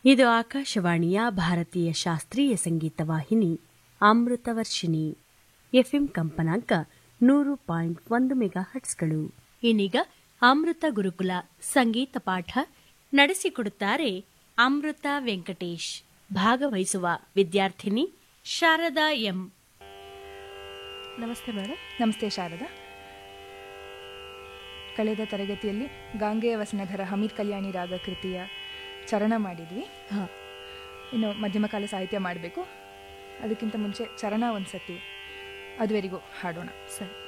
ಇದು ಆಕಾಶವಾಣಿಯ ಭಾರತೀಯ ಶಾಸ್ತ್ರೀಯ ಸಂಗೀತ ವಾಹಿನಿ ಅಮೃತವರ್ಷಿಣಿ ಎಫ್ಎಂ ಕಂಪನಾಂಕ ನೂರು ಪಾಯಿಂಟ್ ಒಂದು ಮೆಗಾ ಹಟ್ಸ್ಗಳು ಇನ್ನೀಗ ಅಮೃತ ಗುರುಕುಲ ಸಂಗೀತ ಪಾಠ ನಡೆಸಿಕೊಡುತ್ತಾರೆ ಅಮೃತ ವೆಂಕಟೇಶ್ ಭಾಗವಹಿಸುವ ವಿದ್ಯಾರ್ಥಿನಿ ಶಾರದಾ ಎಂ ನಮಸ್ತೆ ಮೇಡಮ್ ನಮಸ್ತೆ ಶಾರದಾ ಕಳೆದ ತರಗತಿಯಲ್ಲಿ ಗಾಂಗೆಯ ವಸನಧರ ಹಮೀದ್ ಕಲ್ಯಾಣಿ ರಾಗ ಕೃತಿಯ ಚರಣ ಮಾಡಿದ್ವಿ ಹಾಂ ಇನ್ನು ಮಧ್ಯಮಕಾಲ ಸಾಹಿತ್ಯ ಮಾಡಬೇಕು ಅದಕ್ಕಿಂತ ಮುಂಚೆ ಚರಣ ಒಂದು ಸತಿ ಅದುವರೆಗೂ ಹಾಡೋಣ ಸರಿ